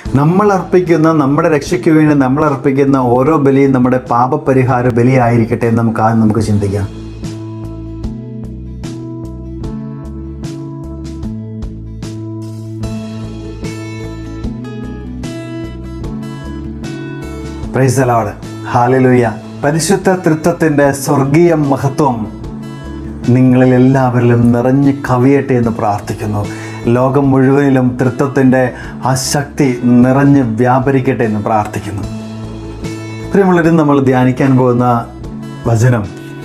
നമ്മൾ അർപ്പിക്കുന്ന നമ്മുടെ രക്ഷയ്ക്ക് വേണ്ടി നമ്മൾ അർപ്പിക്കുന്ന ഓരോ ബലിയും നമ്മുടെ പാപപരിഹാര ബലിയായിരിക്കട്ടെ എന്ന് നമുക്ക് ആദ്യം നമുക്ക് ചിന്തിക്കാം പ്രൈസലോട് ഹാലലുയ പരിശുദ്ധ തൃത്വത്തിൻ്റെ സ്വർഗീയ മഹത്വം നിങ്ങളിൽ എല്ലാവരിലും നിറഞ്ഞ് കവിയട്ടെ എന്ന് പ്രാർത്ഥിക്കുന്നു ലോകം മുഴുവനിലും തൃത്വത്തിൻ്റെ ആ ശക്തി നിറഞ്ഞ് വ്യാപരിക്കട്ടെ എന്ന് പ്രാർത്ഥിക്കുന്നു പ്രിയമുള്ളവരും നമ്മൾ ധ്യാനിക്കാൻ പോകുന്ന വചനം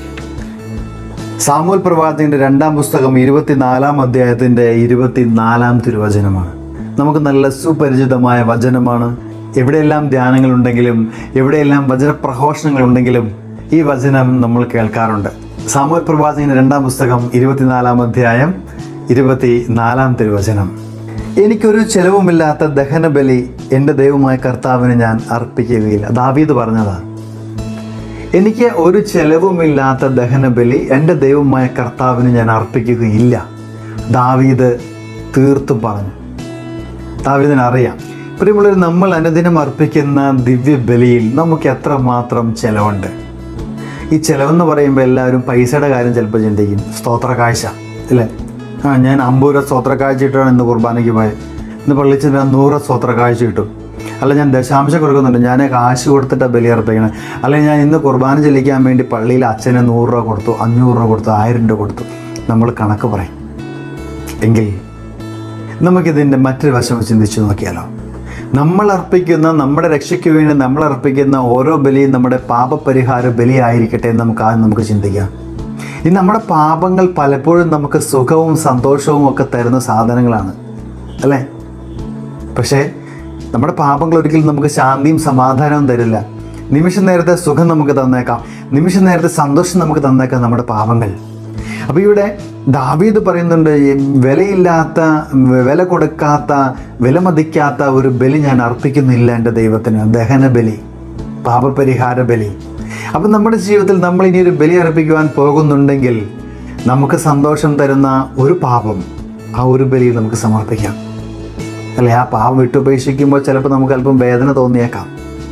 സാമൂൽ പ്രവാചകന്റെ രണ്ടാം പുസ്തകം ഇരുപത്തിനാലാം അധ്യായത്തിൻ്റെ ഇരുപത്തിനാലാം തിരുവചനമാണ് നമുക്ക് നല്ല സുപരിചിതമായ വചനമാണ് എവിടെയെല്ലാം ധ്യാനങ്ങളുണ്ടെങ്കിലും എവിടെയെല്ലാം വചനപ്രഘോഷണങ്ങളുണ്ടെങ്കിലും ഈ വചനം നമ്മൾ കേൾക്കാറുണ്ട് സാമൂൽ പ്രവാചകന്റെ രണ്ടാം പുസ്തകം ഇരുപത്തിനാലാം അധ്യായം ഇരുപത്തിനാലാം തിരുവചനം എനിക്കൊരു ചെലവുമില്ലാത്ത ദഹനബലി എൻ്റെ ദൈവമായ കർത്താവിന് ഞാൻ അർപ്പിക്കുകയില്ല ദാവീദ് പറഞ്ഞതാണ് എനിക്ക് ഒരു ചെലവുമില്ലാത്ത ദഹനബലി എൻ്റെ ദൈവമായ കർത്താവിന് ഞാൻ അർപ്പിക്കുകയില്ല ദാവീദ് തീർത്തും പറഞ്ഞു ദാവീദിന് അറിയാം പ്രിയമുള്ളവർ നമ്മൾ അനുദിനം അർപ്പിക്കുന്ന ദിവ്യബലിയിൽ നമുക്ക് എത്രമാത്രം ചെലവുണ്ട് ഈ ചെലവെന്ന് പറയുമ്പോൾ എല്ലാവരും പൈസയുടെ കാര്യം ചിലപ്പോൾ ചിന്തിക്കും സ്തോത്ര കാഴ്ച അല്ലേ ആ ഞാൻ അമ്പത് രൂപ സ്തോത്ര കാഴ്ച ഇട്ടാണ് ഇന്ന് കുർബാനയ്ക്ക് പോയത് ഇന്ന് പള്ളിച്ച് ഞാൻ നൂറ് സ്തോത്ര കാഴ്ച കിട്ടും അല്ല ഞാൻ ദശാംശം കൊടുക്കുന്നുണ്ട് ഞാൻ കാശ് കൊടുത്തിട്ട് ബലി അർപ്പിക്കണം അല്ലെങ്കിൽ ഞാൻ ഇന്ന് കുർബാന ചെല്ലിക്കാൻ വേണ്ടി പള്ളിയിൽ അച്ഛന് നൂറ് രൂപ കൊടുത്തു അഞ്ഞൂറ് രൂപ കൊടുത്തു ആയിരം രൂപ കൊടുത്തു നമ്മൾ കണക്ക് പറയും എങ്കിൽ നമുക്കിതിൻ്റെ മറ്റൊരു വശം ചിന്തിച്ചു നോക്കിയാലോ നമ്മൾ അർപ്പിക്കുന്ന നമ്മുടെ രക്ഷയ്ക്ക് വേണ്ടി നമ്മൾ അർപ്പിക്കുന്ന ഓരോ ബലിയും നമ്മുടെ പാപപരിഹാര ബലിയായിരിക്കട്ടെ എന്ന് നമുക്ക് ആദ്യം നമുക്ക് ചിന്തിക്കാം ഈ നമ്മുടെ പാപങ്ങൾ പലപ്പോഴും നമുക്ക് സുഖവും സന്തോഷവും ഒക്കെ തരുന്ന സാധനങ്ങളാണ് അല്ലേ പക്ഷേ നമ്മുടെ പാപങ്ങൾ ഒരിക്കലും നമുക്ക് ശാന്തിയും സമാധാനവും തരില്ല നിമിഷ നേരത്തെ സുഖം നമുക്ക് തന്നേക്കാം നിമിഷ നേരത്തെ സന്തോഷം നമുക്ക് തന്നേക്കാം നമ്മുടെ പാപങ്ങൾ അപ്പോൾ ഇവിടെ ദാവീദ് പറയുന്നുണ്ട് ഈ വിലയില്ലാത്ത വില കൊടുക്കാത്ത വിലമതിക്കാത്ത ഒരു ബലി ഞാൻ അർപ്പിക്കുന്നില്ല എൻ്റെ ദൈവത്തിന് ദഹന ബലി പാപപരിഹാര ബലി അപ്പം നമ്മുടെ ജീവിതത്തിൽ നമ്മൾ ഇനി ഒരു ബലി അർപ്പിക്കുവാൻ പോകുന്നുണ്ടെങ്കിൽ നമുക്ക് സന്തോഷം തരുന്ന ഒരു പാപം ആ ഒരു ബലി നമുക്ക് സമർപ്പിക്കാം അല്ലെ ആ പാപം വിട്ടുപേക്ഷിക്കുമ്പോൾ ചിലപ്പോൾ നമുക്ക് അല്പം വേദന തോന്നിയേക്കാം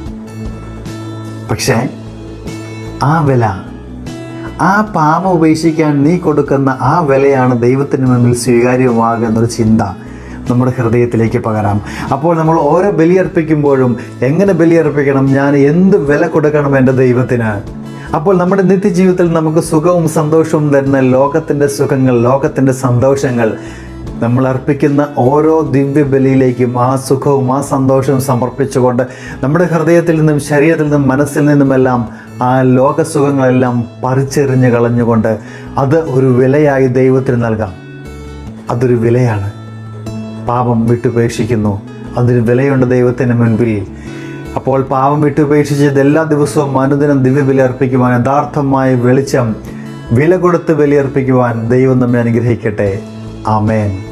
പക്ഷേ ആ വില ആ പാപം ഉപേക്ഷിക്കാൻ നീ കൊടുക്കുന്ന ആ വിലയാണ് ദൈവത്തിന് മുമ്പിൽ സ്വീകാര്യമാകുക എന്നൊരു ചിന്ത നമ്മുടെ ഹൃദയത്തിലേക്ക് പകരാം അപ്പോൾ നമ്മൾ ഓരോ ബലിയർപ്പിക്കുമ്പോഴും എങ്ങനെ ബലിയർപ്പിക്കണം ഞാൻ എന്ത് വില കൊടുക്കണം എൻ്റെ ദൈവത്തിന് അപ്പോൾ നമ്മുടെ നിത്യജീവിതത്തിൽ നമുക്ക് സുഖവും സന്തോഷവും തരുന്ന ലോകത്തിൻ്റെ സുഖങ്ങൾ ലോകത്തിൻ്റെ സന്തോഷങ്ങൾ നമ്മൾ അർപ്പിക്കുന്ന ഓരോ ദിവ്യ ബലിയിലേക്കും ആ സുഖവും ആ സന്തോഷവും സമർപ്പിച്ചുകൊണ്ട് നമ്മുടെ ഹൃദയത്തിൽ നിന്നും ശരീരത്തിൽ നിന്നും മനസ്സിൽ നിന്നുമെല്ലാം ആ ലോകസുഖങ്ങളെല്ലാം പറിച്ചെറിഞ്ഞ് കളഞ്ഞുകൊണ്ട് അത് ഒരു വിലയായി ദൈവത്തിന് നൽകാം അതൊരു വിലയാണ് പാപം വിട്ടുപേക്ഷിക്കുന്നു അതിന് വിലയുണ്ട് ദൈവത്തിന് മുൻപിൽ അപ്പോൾ പാപം വിട്ടുപേക്ഷിച്ചത് എല്ലാ ദിവസവും അനുദിനം ദിവ്യ ബലി അർപ്പിക്കുവാൻ യഥാർത്ഥമായ വെളിച്ചം വില കൊടുത്ത് ബലിയർപ്പിക്കുവാൻ ദൈവം നമ്മെ അനുഗ്രഹിക്കട്ടെ ആമേൻ